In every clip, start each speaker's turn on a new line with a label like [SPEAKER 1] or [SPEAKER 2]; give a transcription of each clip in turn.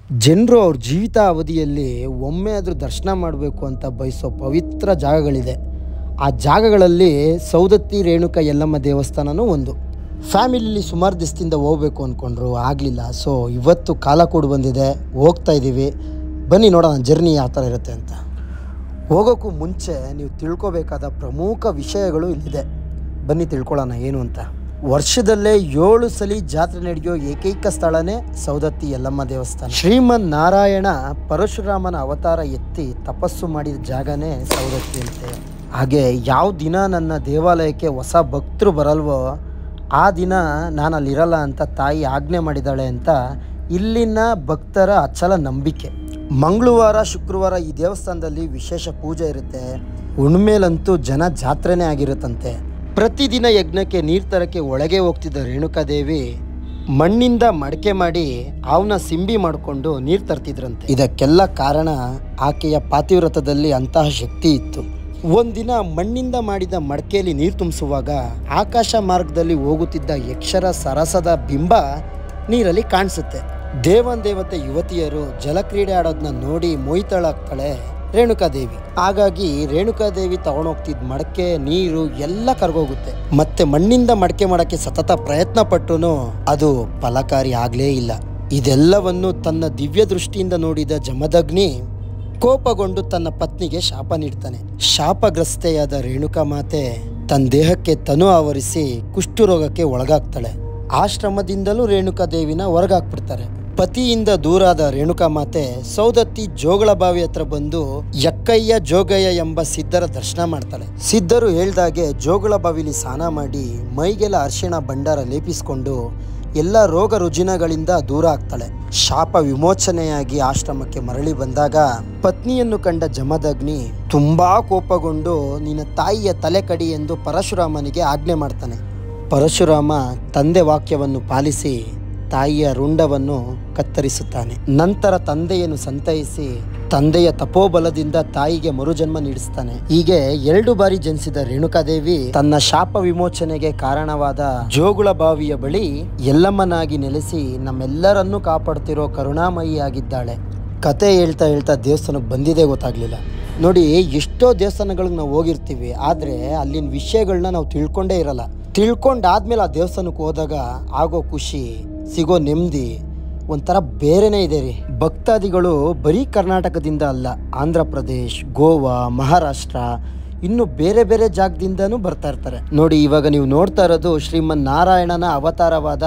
[SPEAKER 1] ಜನರು ಅವ್ರ ಜೀವಿತ ಅವಧಿಯಲ್ಲಿ ಒಮ್ಮೆ ಆದರೂ ದರ್ಶನ ಮಾಡಬೇಕು ಅಂತ ಬಯಸೋ ಪವಿತ್ರ ಜಾಗಗಳಿದೆ ಆ ಜಾಗಗಳಲ್ಲಿ ಸೌದತ್ತಿ ರೇಣುಕ ಯಲ್ಲಮ್ಮ ದೇವಸ್ಥಾನನೂ ಒಂದು ಫ್ಯಾಮಿಲಿಲಿ ಸುಮಾರು ದಿವಸದಿಂದ ಹೋಗ್ಬೇಕು ಅಂದ್ಕೊಂಡ್ರು ಆಗಲಿಲ್ಲ ಸೊ ಇವತ್ತು ಕಾಲ ಕೂಡ ಬಂದಿದೆ ಹೋಗ್ತಾ ಇದ್ದೀವಿ ಬನ್ನಿ ನೋಡೋಣ ಜರ್ನಿ ಯಾವ ಥರ ಇರುತ್ತೆ ಅಂತ ಹೋಗೋಕ್ಕೂ ಮುಂಚೆ ನೀವು ತಿಳ್ಕೊಬೇಕಾದ ಪ್ರಮುಖ ವಿಷಯಗಳು ಇಲ್ಲಿದೆ ಬನ್ನಿ ತಿಳ್ಕೊಳ್ಳೋಣ ಏನು ಅಂತ ವರ್ಷದಲ್ಲೇ ಏಳು ಸಲ ಜಾತ್ರೆ ನಡೆಯೋ ಏಕೈಕ ಸ್ಥಳನೇ ಸೌದತ್ತಿ ಯಲ್ಲಮ್ಮ ದೇವಸ್ಥಾನ ಶ್ರೀಮನ್ ನಾರಾಯಣ ಪರಶುರಾಮನ ಅವತಾರ ಎತ್ತಿ ತಪಸ್ಸು ಮಾಡಿದ ಜಾಗನೇ ಸೌದತ್ತಿ ಅಂತೆ ಹಾಗೆ ಯಾವ ದಿನ ನನ್ನ ದೇವಾಲಯಕ್ಕೆ ಹೊಸ ಭಕ್ತರು ಬರಲ್ವೋ ಆ ದಿನ ನಾನು ಅಲ್ಲಿರಲ್ಲ ಅಂತ ತಾಯಿ ಆಜ್ಞೆ ಮಾಡಿದ್ದಾಳೆ ಅಂತ ಇಲ್ಲಿನ ಭಕ್ತರ ಅಚಲ ನಂಬಿಕೆ ಮಂಗಳವಾರ ಶುಕ್ರವಾರ ಈ ದೇವಸ್ಥಾನದಲ್ಲಿ ವಿಶೇಷ ಪೂಜೆ ಇರುತ್ತೆ ಹುಣ್ಮೇಲಂತೂ ಜನ ಜಾತ್ರೆನೇ ಆಗಿರುತ್ತಂತೆ ಪ್ರತಿದಿನ ಯಜ್ಞಕ್ಕೆ ನೀರು ತರಕ್ಕೆ ಒಳಗೆ ಹೋಗ್ತಿದ್ದ ರೇಣುಕಾದೇವಿ ಮಣ್ಣಿಂದ ಮಡಕೆ ಮಾಡಿ ಅವನ ಸಿಂಬಿ ಮಾಡಿಕೊಂಡು ನೀರು ತರ್ತಿದ್ರಂತೆ ಇದಕ್ಕೆಲ್ಲ ಕಾರಣ ಆಕೆಯ ಪಾತಿವ್ರತದಲ್ಲಿ ಅಂತಹ ಶಕ್ತಿ ಇತ್ತು ಒಂದಿನ ಮಣ್ಣಿಂದ ಮಾಡಿದ ಮಡಕೆಯಲ್ಲಿ ನೀರು ತುಂಬಿಸುವಾಗ ಆಕಾಶ ಮಾರ್ಗದಲ್ಲಿ ಹೋಗುತ್ತಿದ್ದ ಯಕ್ಷರ ಸರಸದ ಬಿಂಬ ನೀರಲ್ಲಿ ಕಾಣಿಸುತ್ತೆ ದೇವನ್ ದೇವತೆ ಯುವತಿಯರು ಜಲಕ್ರೀಡೆ ಆಡೋದನ್ನ ನೋಡಿ ಮೊಯ್ತಳಾಗ್ತಾಳೆ ರೇಣುಕಾದೇವಿ ಹಾಗಾಗಿ ರೇಣುಕಾದೇವಿ ತಗೊಂಡೋಗ್ತಿದ್ದ ಮಡಕೆ ನೀರು ಎಲ್ಲ ಕರ್ಗೋಗುತ್ತೆ ಮತ್ತೆ ಮಣ್ಣಿಂದ ಮಡಕೆ ಮಾಡಕ್ಕೆ ಸತತ ಪ್ರಯತ್ನ ಪಟ್ಟರು ಅದು ಫಲಕಾರಿ ಆಗ್ಲೇ ಇಲ್ಲ ಇದೆಲ್ಲವನ್ನು ತನ್ನ ದಿವ್ಯ ದೃಷ್ಟಿಯಿಂದ ನೋಡಿದ ಜಮದಗ್ನಿ ಕೋಪಗೊಂಡು ತನ್ನ ಪತ್ನಿಗೆ ಶಾಪ ನೀಡ್ತಾನೆ ಶಾಪಗ್ರಸ್ತೆಯಾದ ರೇಣುಕಾ ಮಾತೆ ತನ್ನ ದೇಹಕ್ಕೆ ತನು ಆವರಿಸಿ ಕುಷ್ಠರೋಗಕ್ಕೆ ಒಳಗಾಗ್ತಾಳೆ ಆಶ್ರಮದಿಂದಲೂ ರೇಣುಕಾ ದೇವಿನ ಹೊರಗಾಕ್ಬಿಡ್ತಾರೆ ಪತಿಯಿಂದ ದೂರಾದ ರೇಣುಕಾ ಮಾತೆ ಸೌದತ್ತಿ ಜೋಗಳ ಬಾವಿ ಹತ್ರ ಬಂದು ಯಕ್ಕಯ್ಯ ಜೋಗಯ್ಯ ಎಂಬ ಸಿದ್ಧರ ದರ್ಶನ ಮಾಡ್ತಾಳೆ ಸಿದ್ಧರು ಹೇಳ್ದಾಗೆ ಜೋಗಳ ಬಾವಿಲಿ ಸ್ನಾನ ಮಾಡಿ ಮೈಗೆಲ್ಲ ಅರಿಶಿಣ ಭಂಡಾರ ಲೇಪಿಸ್ಕೊಂಡು ಎಲ್ಲ ರೋಗ ರುಜಿನಗಳಿಂದ ದೂರ ಆಗ್ತಾಳೆ ಶಾಪ ವಿಮೋಚನೆಯಾಗಿ ಆಶ್ರಮಕ್ಕೆ ಮರಳಿ ಬಂದಾಗ ಪತ್ನಿಯನ್ನು ಕಂಡ ಜಮದಗ್ನಿ ತುಂಬಾ ಕೋಪಗೊಂಡು ನಿನ್ನ ತಾಯಿಯ ತಲೆ ಕಡಿ ಎಂದು ಪರಶುರಾಮನಿಗೆ ಆಜ್ಞೆ ಮಾಡ್ತಾನೆ ಪರಶುರಾಮ ತಂದೆ ವಾಕ್ಯವನ್ನು ಪಾಲಿಸಿ ತಾಯಿಯ ರುಂಡವನ್ನು ಕತ್ತರಿಸುತ್ತಾನೆ ನಂತರ ತಂದೆಯನ್ನು ಸಂತೈಸಿ ತಂದೆಯ ತಪೋಬಲದಿಂದ ತಾಯಿಗೆ ಮರುಜನ್ಮ ನೀಡಿಸ್ತಾನೆ ಹೀಗೆ ಎರಡು ಬಾರಿ ಜನಿಸಿದ ರೇಣುಕಾದೇವಿ ತನ್ನ ಶಾಪ ವಿಮೋಚನೆಗೆ ಕಾರಣವಾದ ಜೋಗುಳ ಬಾವಿಯ ಬಳಿ ಎಲ್ಲಮ್ಮನಾಗಿ ನೆಲೆಸಿ ನಮ್ಮೆಲ್ಲರನ್ನೂ ಕಾಪಾಡ್ತಿರೋ ಕರುಣಾಮಯಿಯಾಗಿದ್ದಾಳೆ ಕತೆ ಹೇಳ್ತಾ ಹೇಳ್ತಾ ದೇವಸ್ಥಾನಕ್ಕೆ ಬಂದಿದೆ ಗೊತ್ತಾಗ್ಲಿಲ್ಲ ನೋಡಿ ಎಷ್ಟೋ ದೇವಸ್ಥಾನಗಳಿಗೆ ನಾವು ಹೋಗಿರ್ತೀವಿ ಆದರೆ ಅಲ್ಲಿನ ವಿಷಯಗಳನ್ನ ನಾವು ತಿಳ್ಕೊಂಡೇ ಇರಲ್ಲ ತಿಳ್ಕೊಂಡಾದ್ಮೇಲೆ ಆ ದೇವಸ್ಥಾನಕ್ಕೆ ಹೋದಾಗ ಆಗೋ ಖುಷಿ ಸಿಗೋ ನೆಮ್ಮದಿ ಒಂಥರ ಬೇರೆನೇ ಇದೆ ರೀ ಭಕ್ತಾದಿಗಳು ಬರೀ ಕರ್ನಾಟಕದಿಂದ ಅಲ್ಲ ಆಂಧ್ರ ಪ್ರದೇಶ್ ಗೋವಾ ಮಹಾರಾಷ್ಟ್ರ ಇನ್ನು ಬೇರೆ ಬೇರೆ ಜಾಗದಿಂದನೂ ಬರ್ತಾ ಇರ್ತಾರೆ ನೋಡಿ ಇವಾಗ ನೀವು ನೋಡ್ತಾ ಇರೋದು ಶ್ರೀಮನ್ ನಾರಾಯಣನ ಅವತಾರವಾದ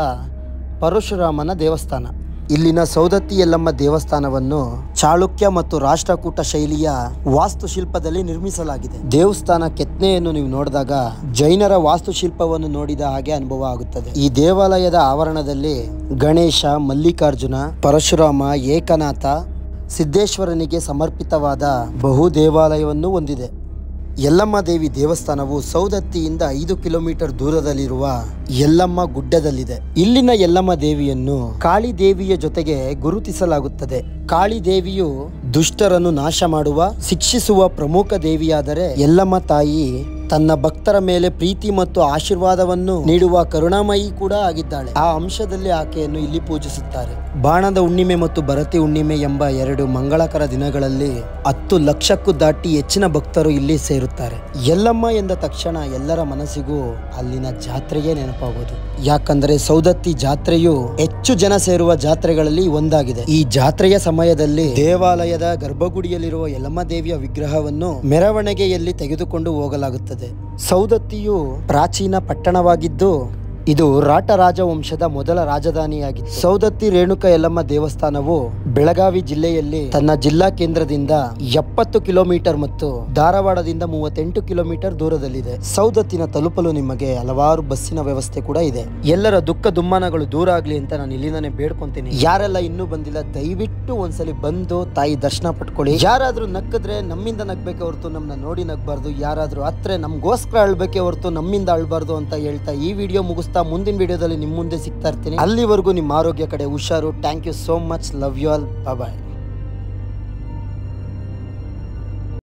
[SPEAKER 1] ಪರಶುರಾಮನ ದೇವಸ್ಥಾನ ಇಲ್ಲಿನ ಸೌದತ್ತಿ ಯಲ್ಲಮ್ಮ ದೇವಸ್ಥಾನವನ್ನು ಚಾಳುಕ್ಯ ಮತ್ತು ರಾಷ್ಟ್ರಕೂಟ ಶೈಲಿಯ ವಾಸ್ತುಶಿಲ್ಪದಲ್ಲಿ ನಿರ್ಮಿಸಲಾಗಿದೆ ದೇವಸ್ಥಾನ ಕೆತ್ತನೆಯನ್ನು ನೀವು ನೋಡಿದಾಗ ಜೈನರ ವಾಸ್ತುಶಿಲ್ಪವನ್ನು ನೋಡಿದ ಹಾಗೆ ಅನುಭವ ಆಗುತ್ತದೆ ಈ ದೇವಾಲಯದ ಆವರಣದಲ್ಲಿ ಗಣೇಶ ಮಲ್ಲಿಕಾರ್ಜುನ ಪರಶುರಾಮ ಏಕನಾಥ ಸಿದ್ದೇಶ್ವರನಿಗೆ ಸಮರ್ಪಿತವಾದ ಬಹು ದೇವಾಲಯವನ್ನು ಹೊಂದಿದೆ ಯಲ್ಲಮ್ಮ ದೇವಿ ದೇವಸ್ಥಾನವು ಸೌದತ್ತಿಯಿಂದ ಐದು ಕಿಲೋಮೀಟರ್ ದೂರದಲ್ಲಿರುವ ಯಲ್ಲಮ್ಮ ಗುಡ್ಡದಲ್ಲಿದೆ ಇಲ್ಲಿನ ಯಲ್ಲಮ್ಮ ದೇವಿಯನ್ನು ಕಾಳಿ ದೇವಿಯ ಜೊತೆಗೆ ಗುರುತಿಸಲಾಗುತ್ತದೆ ಕಾಳಿ ದೇವಿಯು ದುಷ್ಟರನ್ನು ನಾಶ ಮಾಡುವ ಶಿಕ್ಷಿಸುವ ಪ್ರಮುಖ ದೇವಿಯಾದರೆ ಯಲ್ಲಮ್ಮ ತಾಯಿ ತನ್ನ ಭಕ್ತರ ಮೇಲೆ ಪ್ರೀತಿ ಮತ್ತು ಆಶೀರ್ವಾದವನ್ನು ನೀಡುವ ಕರುಣಾಮಯಿ ಕೂಡ ಆಗಿದ್ದಾಳೆ ಆ ಅಂಶದಲ್ಲಿ ಆಕೆಯನ್ನು ಇಲ್ಲಿ ಪೂಜಿಸುತ್ತಾರೆ ಬಾಣದ ಹುಣ್ಣಿಮೆ ಮತ್ತು ಭರತಿ ಹುಣ್ಣಿಮೆ ಎಂಬ ಎರಡು ಮಂಗಳಕರ ದಿನಗಳಲ್ಲಿ ಹತ್ತು ಲಕ್ಷಕ್ಕೂ ದಾಟಿ ಹೆಚ್ಚಿನ ಭಕ್ತರು ಇಲ್ಲಿ ಸೇರುತ್ತಾರೆ ಯಲ್ಲಮ್ಮ ಎಂದ ತಕ್ಷಣ ಎಲ್ಲರ ಮನಸ್ಸಿಗೂ ಅಲ್ಲಿನ ಜಾತ್ರೆಗೆ ನೆನಪಾಗೋದು ಯಾಕಂದ್ರೆ ಸೌದತ್ತಿ ಜಾತ್ರೆಯು ಹೆಚ್ಚು ಜನ ಸೇರುವ ಜಾತ್ರೆಗಳಲ್ಲಿ ಒಂದಾಗಿದೆ ಈ ಜಾತ್ರೆಯ ಸಮಯದಲ್ಲಿ ದೇವಾಲಯದ ಗರ್ಭಗುಡಿಯಲ್ಲಿರುವ ಯಲ್ಲಮ್ಮ ದೇವಿಯ ವಿಗ್ರಹವನ್ನು ಮೆರವಣಿಗೆಯಲ್ಲಿ ತೆಗೆದುಕೊಂಡು ಹೋಗಲಾಗುತ್ತದೆ ಸೌದತ್ತಿಯು ಪ್ರಾಚೀನ ಪಟ್ಟಣವಾಗಿದ್ದು ಇದು ರಾಟ ರಾಜವಂಶದ ಮೊದಲ ರಾಜಧಾನಿಯಾಗಿತ್ತು ಸೌದತ್ತಿ ರೇಣುಕ ಯಲ್ಲಮ್ಮ ದೇವಸ್ಥಾನವು ಬೆಳಗಾವಿ ಜಿಲ್ಲೆಯಲ್ಲಿ ತನ್ನ ಜಿಲ್ಲಾ ಕೇಂದ್ರದಿಂದ ಎಪ್ಪತ್ತು ಕಿಲೋಮೀಟರ್ ಮತ್ತು ಧಾರವಾಡದಿಂದ ಮೂವತ್ತೆಂಟು ಕಿಲೋಮೀಟರ್ ದೂರದಲ್ಲಿದೆ ಸೌದತ್ತಿನ ತಲುಪಲು ನಿಮಗೆ ಹಲವಾರು ಬಸ್ಸಿನ ವ್ಯವಸ್ಥೆ ಕೂಡ ಇದೆ ಎಲ್ಲರ ದುಃಖ ದುಮ್ಮಾನಗಳು ದೂರ ಆಗ್ಲಿ ಅಂತ ನಾನು ಇಲ್ಲಿಂದಾನೆ ಬೇಡ್ಕೊಂತೀನಿ ಯಾರೆಲ್ಲ ಇನ್ನೂ ಬಂದಿಲ್ಲ ದಯವಿಟ್ಟು ಒಂದ್ಸಲಿ ಬಂದು ತಾಯಿ ದರ್ಶನ ಪಟ್ಕೊಳ್ಳಿ ಯಾರಾದ್ರೂ ನಕ್ಕಿದ್ರೆ ನಮ್ಮಿಂದ ನಗ್ಬೇಕೆ ಹೊರತು ನಮ್ಮನ್ನ ನೋಡಿ ನಗ್ಬಾರ್ದು ಯಾರಾದ್ರೂ ಹತ್ರ ನಮ್ಗೋಸ್ಕರ ಅಳ್ಬೇಕೆ ಹೊರತು ನಮ್ಮಿಂದ ಅಳ್ಬಾರ್ದು ಅಂತ ಹೇಳ್ತಾ ಈ ವಿಡಿಯೋ ಮುಗಿಸ್ತಾ ಮುಂದಿನ ವಿಡಿಯೋದಲ್ಲಿ ನಿಮ್ಮ ಮುಂದೆ ಸಿಗ್ತಾ ಇರ್ತೀನಿ ಅಲ್ಲಿವರೆಗೂ ನಿಮ್ಮ ಆರೋಗ್ಯ ಕಡೆ ಹುಷಾರು thank you so much love you all bye